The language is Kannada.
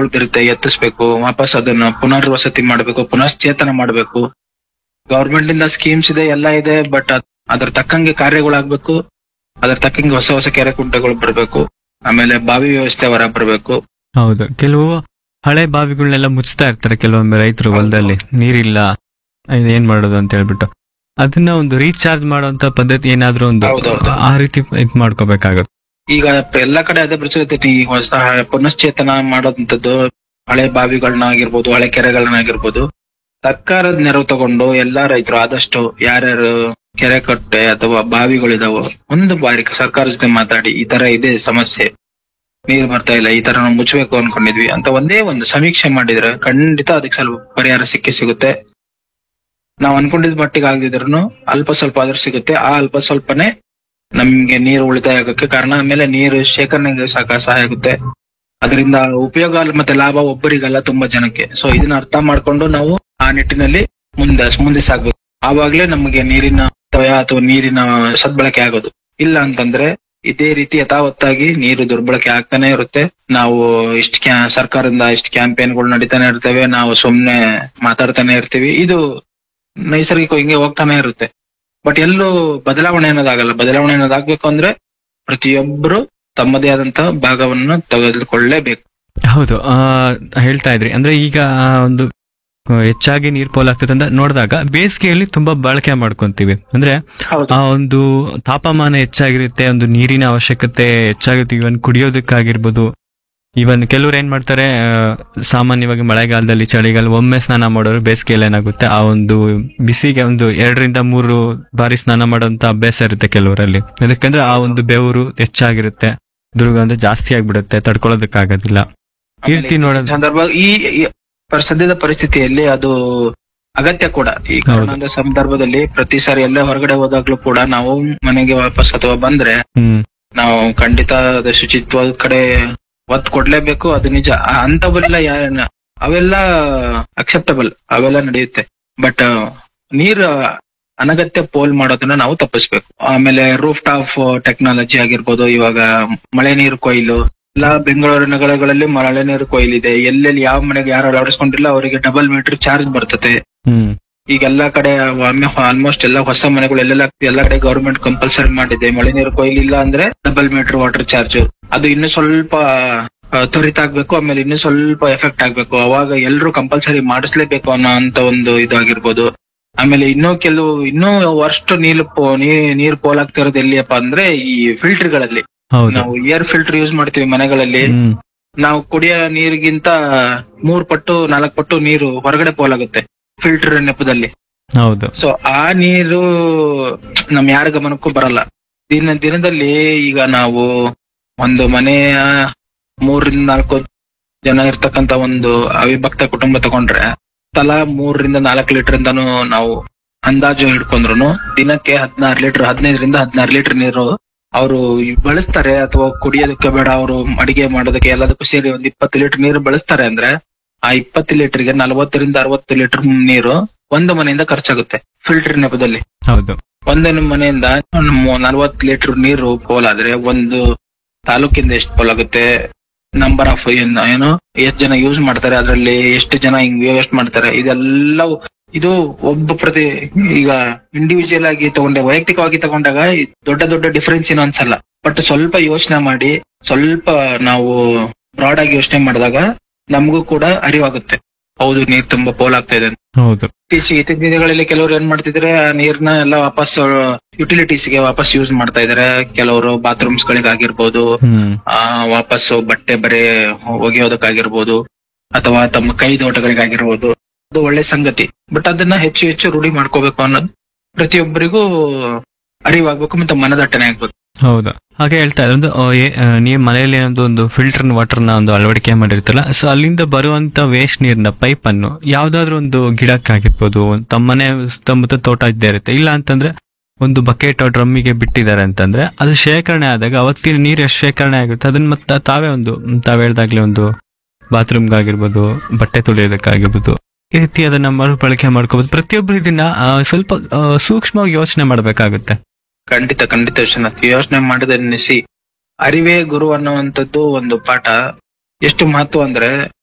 ಉಳ್ದಿರುತ್ತೆ ಎತ್ತಿಸ್ಬೇಕು ವಾಪಸ್ ಅದನ್ನ ಪುನರ್ವಸತಿ ಮಾಡ್ಬೇಕು ಪುನಶ್ಚೇತನ ಮಾಡ್ಬೇಕು ಗವರ್ಮೆಂಟ್ ಇಂದ ಸ್ಕೀಮ್ಸ್ ಇದೆ ಎಲ್ಲ ಇದೆ ಬಟ್ ಅದ್ರ ತಕ್ಕಂಗೆ ಕಾರ್ಯಗಳಾಗ್ಬೇಕು ಅದ್ರ ತಕ್ಕಂಗೆ ಹೊಸ ಹೊಸ ಕೆರೆ ಕುಂಟೆಗಳು ಬರ್ಬೇಕು ಆಮೇಲೆ ಬಾವಿ ವ್ಯವಸ್ಥೆ ಹೊರ ಬರ್ಬೇಕು ಹೌದು ಕೆಲವು ಹಳೆ ಬಾವಿಗಳನ್ನೆಲ್ಲ ಮುಚ್ತಾ ಇರ್ತಾರೆ ಕೆಲವೊಮ್ಮೆ ರೈತರು ಹೌದು. ಹೊಲದಲ್ಲಿ ನೀರಿಲ್ಲ ಇದ್ ಏನ್ ಮಾಡೋದು ಅಂತ ಹೇಳ್ಬಿಟ್ಟು ಅದನ್ನ ಒಂದು ರೀಚಾರ್ಜ್ ಮಾಡುವಂತ ಪದ್ಧತಿ ಏನಾದ್ರೂ ಒಂದು ಹೌದೌದು. ಆ ರೀತಿ ಇದ್ ಮಾಡ್ಕೋಬೇಕಾಗುತ್ತೆ ಈಗ ಎಲ್ಲ ಕಡೆ ಅದೇ ಪ್ರಚಲಿತ ಐತಿ. ಈಗ ಹೊಸ ಪುನಶ್ಚೇತನ ಮಾಡೋದಂಥದ್ದು ಹಳೆ ಬಾವಿಗಳನ್ನ ಆಗಿರ್ಬೋದು ಹಳೆ ಕೆರೆಗಳನ್ನ ಆಗಿರ್ಬೋದು ಸರ್ಕಾರದ ನೆರವು ತಗೊಂಡು ಎಲ್ಲಾ ರೈತರು ಆದಷ್ಟು ಯಾರ್ಯಾರು ಕೆರೆ ಕಟ್ಟೆ ಅಥವಾ ಬಾವಿಗಳಿದಾವೋ ಒಂದು ಬಾರಿ ಸರ್ಕಾರದ ಜೊತೆ ಮಾತಾಡಿ ಈ ತರ ಇದೆ ಸಮಸ್ಯೆ ನೀರು ಬರ್ತಾ ಇಲ್ಲ ಈ ತರ ನಾವು ಮುಚ್ಚಬೇಕು ಅನ್ಕೊಂಡಿದ್ವಿ ಅಂತ ಒಂದೇ ಒಂದು ಸಮೀಕ್ಷೆ ಮಾಡಿದ್ರೆ ಖಂಡಿತ ಅದಕ್ಕೆ ಸ್ವಲ್ಪ ಪರಿಹಾರ ಸಿಕ್ಕೇ ಸಿಗುತ್ತೆ ನಾವ್ ಅನ್ಕೊಂಡಿದ್ ಮಟ್ಟಿಗೆ ಆಗದಿದ್ರು ಅಲ್ಪ ಸ್ವಲ್ಪ ಆದ್ರೂ ಸಿಗುತ್ತೆ ಆ ಅಲ್ಪ ಸ್ವಲ್ಪನೇ ನಮ್ಗೆ ನೀರು ಉಳಿತಾಯ ಆಗಕ್ಕೆ ಕಾರಣ ಆಮೇಲೆ ನೀರು ಶೇಖರಣೆಗೆ ಸಾಕ ಸಹಾಯ ಆಗುತ್ತೆ ಅದರಿಂದ ಉಪಯೋಗ ಅಲ್ಲ ಮತ್ತೆ ಲಾಭ ಒಬ್ಬರಿಗಲ್ಲ ತುಂಬಾ ಜನಕ್ಕೆ ಸೊ ಇದನ್ನ ಅರ್ಥ ಮಾಡ್ಕೊಂಡು ನಾವು ಆ ನಿಟ್ಟಿನಲ್ಲಿ ಮುಂದೆ ಮುಂದೆ ಸಾಗ್ಬೇಕು ಆವಾಗ್ಲೇ ನಮಗೆ ನೀರಿನ ಅಪವ್ಯಯ ಅಥವಾ ನೀರಿನ ಸದ್ಬಳಕೆ ಆಗೋದು ಇಲ್ಲ ಅಂತಂದ್ರೆ ಇದೇ ರೀತಿ ಯಥಾವತ್ತಾಗಿ ನೀರು ದುರ್ಬಳಕೆ ಆಗ್ತಾನೆ ಇರುತ್ತೆ ನಾವು ಇಷ್ಟ ಕ್ಯಾ ಸರ್ಕಾರದಿಂದ ಇಷ್ಟ ಕ್ಯಾಂಪೇನ್ಗಳು ನಡೀತಾನೆ ಇರ್ತವೆ ನಾವು ಸುಮ್ನೆ ಮಾತಾಡ್ತಾನೆ ಇರ್ತೀವಿ ಇದು ನೈಸರ್ಗಿಕ ಹಿಂಗೆ ಹೋಗ್ತಾನೆ ಇರುತ್ತೆ ಬಟ್ ಎಲ್ಲೂ ಬದಲಾವಣೆ ಅನ್ನೋದಾಗಲ್ಲ ಬದಲಾವಣೆ ಅನ್ನೋದಾಗ್ಬೇಕು ಅಂದ್ರೆ ಪ್ರತಿಯೊಬ್ಬರು ತಮ್ಮದೇ ಆದಂತಹ ಭಾಗವನ್ನು ತೆಗೆದುಕೊಳ್ಳಲೇಬೇಕು ಹೌದು ಆ, ಹೇಳ್ತಾ ಇದ್ರಿ ಅಂದ್ರೆ ಈಗ ಆ ಒಂದು ಆ, ಹೆಚ್ಚಾಗಿ ನೀರ್ ಪೋಲಾಗ್ತದೆ ಅಂತ ನೋಡಿದಾಗ ಬೇಸಿಗೆಯಲ್ಲಿ ತುಂಬಾ ಬಳಕೆ ಮಾಡ್ಕೊಂತೀವಿ ಅಂದ್ರೆ ಹೌದು ಆ ಒಂದು ತಾಪಮಾನ ಹೆಚ್ಚಾಗಿರುತ್ತೆ ಒಂದು ನೀರಿನ ಅವಶ್ಯಕತೆ ಹೆಚ್ಚಾಗುತ್ತೆ ಇವನ್ ಕುಡಿಯೋದಕ್ಕಾಗಿರ್ಬೋದು ಇವನ್ ಕೆಲವ್ರು ಏನ್ ಮಾಡ್ತಾರೆ ಆ, ಸಾಮಾನ್ಯವಾಗಿ ಮಳೆಗಾಲದಲ್ಲಿ ಚಳಿಗಾಲ ಒಮ್ಮೆ ಸ್ನಾನ ಮಾಡೋರು ಬೇಸಿಗೆಯಲ್ಲಿ ಏನಾಗುತ್ತೆ ಆ ಒಂದು ಬಿಸಿಗೆ ಒಂದು ಎರಡರಿಂದ ಮೂರು ಬಾರಿ ಸ್ನಾನ ಮಾಡೋಂತ ಅಭ್ಯಾಸ ಇರುತ್ತೆ ಕೆಲವರಲ್ಲಿ ಯಾಕಂದ್ರೆ ಆ ಒಂದು ಬೆವರು ಹೆಚ್ಚಾಗಿರುತ್ತೆ ದುರ್ಗಂಧ ಜಾಸ್ತಿ ಆಗ್ಬಿಡುತ್ತೆ ತಡ್ಕೊಳ್ಳೋದಕ್ಕಾಗೋದಿಲ್ಲ ಈ ರೀತಿ ನೋಡೋದು ಸಂದರ್ಭ ಈ ಈ ಪರ್- ಸದ್ಯದ ಪರಿಸ್ಥಿತಿಯಲ್ಲಿ ಅದು ಅಗತ್ಯ ಕೂಡ ಈ ಹೌದು. ಕರೋನಾದ ಸಂದರ್ಭದಲ್ಲಿ ಪ್ರತಿ ಸಾರಿ ಎಲ್ಲೇ ಹೊರಗಡೆ ಹೋದಾಗ್ಲೂ ಕೂಡ ನಾವು ಮನೆಗೆ ವಾಪಸ್ ಅಥವಾ ಬಂದ್ರೆ ಹ್ಮ್ ನಾವು ಖಂಡಿತ ಅದು ಶುಚಿತ್ವದ ಕಡೆ ಒತ್ತು ಕೊಡ್ಲೇಬೇಕು ಅದು ನಿಜ ಆ ಅಂತವೆಲ್ಲ ಯಾ- ಅವೆಲ್ಲ ಅಕ್ಸೆಪ್ಟಬಲ್ ಅವೆಲ್ಲ ನಡೆಯುತ್ತೆ ಬಟ್ ನೀರು ಅನಗತ್ಯ ಪೋಲ್ ಮಾಡೋದನ್ನ ನಾವು ತಪ್ಪಿಸ್ಬೇಕು ಆಮೇಲೆ ರೂಫ್ ಟಾಪ್ ಟೆಕ್ನಾಲಜಿ ಆಗಿರ್ಬೋದು ಇವಾಗ ಮಳೆ ನೀರು ಕೊಯ್ಲು ಎಲ್ಲ ಬೆಂಗಳೂರು ನಗರಗಳಲ್ಲಿ ಮಳೆ ನೀರು ಕೊಯ್ಲಿದೆ ಎಲ್ಲೆಲ್ಲಿ ಯಾವ ಮನೆಗೆ ಯಾರು ಅಳವಡಿಸ್ಕೊಂಡಿಲ್ಲ ಅವರಿಗೆ ಡಬಲ್ ಮೀಟರ್ ಚಾರ್ಜ್ ಬರ್ತದೆ ಹ್ಮ್ ಈಗ ಎಲ್ಲಾ ಕಡೆ ಆಲ್ಮೋಸ್ಟ್ ಎಲ್ಲ ಹೊಸ ಮನೆಗಳು ಎಲ್ಲೆಲ್ಲ ಎಲ್ಲಾ ಕಡೆ ಗವರ್ಮೆಂಟ್ ಕಂಪಲ್ಸರಿ ಮಾಡಿದೆ ಮಳೆ ನೀರು ಕೊಯ್ಲಿಲ್ಲ ಅಂದ್ರೆ ಡಬಲ್ ಮೀಟರ್ ವಾಟರ್ ಚಾರ್ಜ್ ಅದು ಇನ್ನು ಸ್ವಲ್ಪ ಆ, ತ್ವರಿತ ಆಗ್ಬೇಕು ಆಮೇಲೆ ಇನ್ನು ಸ್ವಲ್ಪ ಎಫೆಕ್ಟ್ ಆಗ್ಬೇಕು ಅವಾಗ ಎಲ್ರು ಕಂಪಲ್ಸರಿ ಮಾಡಿಸ್ಲೇಬೇಕು ಅನ್ನೋ ಅಂತ ಒಂದು ಇದಾಗಿರ್ಬೋದು ಆಮೇಲೆ ಇನ್ನೂ ಕೆಲವು ಇನ್ನೂ ವರ್ಸ್ಟ್ ನೀರು ಪೋ- ನೀ- ನೀರ್ ಪೋಲಾಗ್ತಿರೋದು ಎಲ್ಲಿಯಪ್ಪ ಅಂದ್ರೆ ಈ ಫಿಲ್ಟರ್ ಗಳಲ್ಲಿ ಹೌದು ನಾವು ಏರ್ ಫಿಲ್ಟರ್ ಯೂಸ್ ಮಾಡ್ತೀವಿ ಮನೆಗಳಲ್ಲಿ ಹ್ಮ್ ನಾವು ಕುಡಿಯೋ ನೀರಿಗಿಂತ ಮೂರ್ ಪಟ್ಟು ನಾಲ್ಕು ಪಟ್ಟು ನೀರು ಹೊರಗಡೆ ಪೋಲಾಗುತ್ತೆ ಫಿಲ್ಟರ್ ನೆಪದಲ್ಲಿ ಹೌದು ಸೊ ಆ ನೀರು ನಮ್ ಯಾರ ಗಮನಕ್ಕೂ ಬರಲ್ಲ ದಿನ ದಿನದಲ್ಲಿ ಈಗ ನಾವು ಒಂದು ಮನೆಯ ಮೂರರಿಂದ ನಾಲ್ಕು ಜನ ಇರ್ತಕ್ಕಂತ ಒಂದು ಅವಿಭಕ್ತ ಕುಟುಂಬ ತಗೊಂಡ್ರೆ ತಲಾ ಮೂರರಿಂದ ನಾಲ್ಕು ಲೀಟರ್ ಇಂದಾನು ನಾವು ಅಂದಾಜು ಹಿಡ್ಕೊಂಡ್ರು ದಿನಕ್ಕೆ ಹದಿನಾರು ಲೀಟರ್ ಹದಿನೈದರಿಂದ ಹದಿನಾರು ಲೀಟರ್ ನೀರು ಅವರು ಬಳಸ್ತಾರೆ ಅಥವಾ ಕುಡಿಯೋದಕ್ಕೆ ಬೇಡ ಅವರು ಅಡಿಗೆ ಮಾಡೋದಕ್ಕೆ ಎಲ್ಲದಕ್ಕೂ ಸೇರಿ ಒಂದ್ ಇಪ್ಪತ್ತು ಲೀಟರ್ ನೀರು ಬಳಸ್ತಾರೆ ಅಂದ್ರೆ ಆ ಇಪ್ಪತ್ತು ಲೀಟರ್ಗೆ ನಲವತ್ತರಿಂದ ಅರವತ್ತು ಲೀಟರ್ ನೀರು ಒಂದು ಮನೆಯಿಂದ ಖರ್ಚಾಗುತ್ತೆ ಫಿಲ್ಟರ್ ನೆಪದಲ್ಲಿ ಹೌದು ಒಂದೇ ಮನೆಯಿಂದ ನಲವತ್ತು ಲೀಟರ್ ನೀರು ಪೋಲಾದ್ರೆ ಒಂದು ತಾಲೂಕಿಂದ ಎಷ್ಟು ಪೋಲಾಗುತ್ತೆ ನಂಬರ್ ಆಫ್ ಏನು ಎಷ್ಟು ಜನ ಯೂಸ್ ಮಾಡ್ತಾರೆ ಅದರಲ್ಲಿ ಎಷ್ಟು ಜನ ಹಿಂಗ್ ವೇಸ್ಟ್ ಮಾಡ್ತಾರೆ ಇದೆಲ್ಲವೂ ಇದು ಒಬ್ಬ ಪ್ರತಿ ಈಗ ಇಂಡಿವಿಜುವಲ್ ಆಗಿ ತಗೊಂಡೆ ವೈಯಕ್ತಿಕವಾಗಿ ತಗೊಂಡಾಗ ಈ ದೊಡ್ಡ ದೊಡ್ಡ ಡಿಫರೆನ್ಸ್ ಏನು ಅನ್ಸಲ್ಲ ಬಟ್ ಸ್ವಲ್ಪ ಯೋಚನೆ ಮಾಡಿ ಸ್ವಲ್ಪ ನಾವು ಬ್ರಾಡ್ ಆಗಿ ಯೋಚನೆ ಮಾಡಿದಾಗ ನಮಗೂ ಕೂಡ ಅರಿವಾಗುತ್ತೆ ಹೌದು ನೀರ್ ತುಂಬಾ ಪೋಲಾಗ್ತಾ ಇದೆ ಅಂತ. ಹೌದು ಇತ್ತೀಚೆಗೆ ಇತ್ತೀಚಿನ ದಿನಗಳಲ್ಲಿ ಕೆಲವರು ಏನ್ ಮಾಡ್ತಿದ್ರೆ ಆ ನೀರ್ನ ಎಲ್ಲ ವಾಪಸ್ ಯುಟಿಲಿಟೀಸ್ ಗೆ ವಾಪಸ್ ಯೂಸ್ ಮಾಡ್ತಾ ಇದಾರೆ ಕೆಲವರು ಬಾತ್ರೂಮ್ಸ್ ಗಳಿಗಾಗಿರ್ಬೋದು ಹ್ಮ್ ಆ ವಾಪಸ್ ಬಟ್ಟೆ ಬರೆ ಒಗೆಯೋದಕ್ಕಾಗಿರ್ಬೋದು ಅಥವಾ ತಮ್ಮ ಕೈ ತೋಟಗಳಿಗಾಗಿರ್ಬೋದು ಅದು ಒಳ್ಳೆ ಸಂಗತಿ ಬಟ್ ಅದನ್ನ ಹೆಚ್ಚು ಹೆಚ್ಚು ರೂಢಿ ಮಾಡ್ಕೋಬೇಕು ಅನ್ನೋದು ಪ್ರತಿಯೊಬ್ಬರಿಗೂ ಅರಿವಾಗ್ಬೇಕು ಮತ್ತೆ ಮನದಟ್ಟನೆ ಆಗ್ಬೇಕು ಹೌದು ಹಾಗೆ ಹೇಳ್ತಾ ಇದ್ರೆ ಒಂದು ಆ, ಏ- ಆ, ನೀವು ಮನೆಯಲ್ಲಿ ಒಂದು ಒಂದು ಫಿಲ್ಟರ್ ವಾಟರ್ನ ಒಂದು ಅಳವಡಿಕೆ ಮಾಡಿರ್ತೀರಲ್ಲ ಸೊ ಅಲ್ಲಿಂದ ಬರುವಂತ ವೇಸ್ಟ್ ನೀರಿನ ಪೈಪ್ ಅನ್ನು ಯಾವ್ದಾದ್ರು ಒಂದು ಗಿಡಕ್ಕಾಗಿರ್ಬೋದು ಒಂದು ತಮ್ಮನೆ ಸುತ್ತಮುತ್ತ ತೋಟ ಇದ್ದೇ ಇರುತ್ತೆ ಇಲ್ಲ ಅಂತಂದ್ರೆ ಒಂದು ಬಕೆಟ್ ಡ್ರಮ್ಮಿಗೆ ಬಿಟ್ಟಿದ್ದಾರೆ ಅಂತಂದ್ರೆ ಅದು ಶೇಖರಣೆ ಆದಾಗ ಅವತ್ತಿನ ನೀರು ಎಷ್ಟು ಶೇಖರಣೆ ಆಗುತ್ತೆ ಅದನ್ನ ಮತ್ತೆ ತಾವೇ ಒಂದು ಮ್, ತಾವ್ ಹೇಳ್ದಾಗ್ಲೇ ಒಂದು ಬಾತ್ರೂಮ್ಗಾಗಿರ್ಬೋದು ಬಟ್ಟೆ ತೊಳೆಯೋದಕ್ಕಾಗಿರ್ಬೋದು ಈ ರೀತಿ ಅದನ್ನ ಮರುಬಳಕೆ ಮಾಡ್ಕೋಬಹುದು ಪ್ರತಿಯೊಬ್ಬರು ಇದನ್ನ ಆ, ಸ್ವಲ್ಪ ಆ, ಸೂಕ್ಷ್ಮವಾಗಿ ಯೋಚನೆ ಮಾಡ್ಬೇಕಾಗುತ್ತೆ ಖಂಡಿತ ಖಂಡಿತ ವಿಶ್ವನಾಥ್ ಯೋಚನೆ ಮಾಡಿದ ನಿಸಿ ಅರಿವೇ ಗುರು ಅನ್ನುವಂಥದ್ದು ಒಂದು ಪಾಠ ಎಷ್ಟು ಮಹತ್ವ ಅಂದ್ರೆ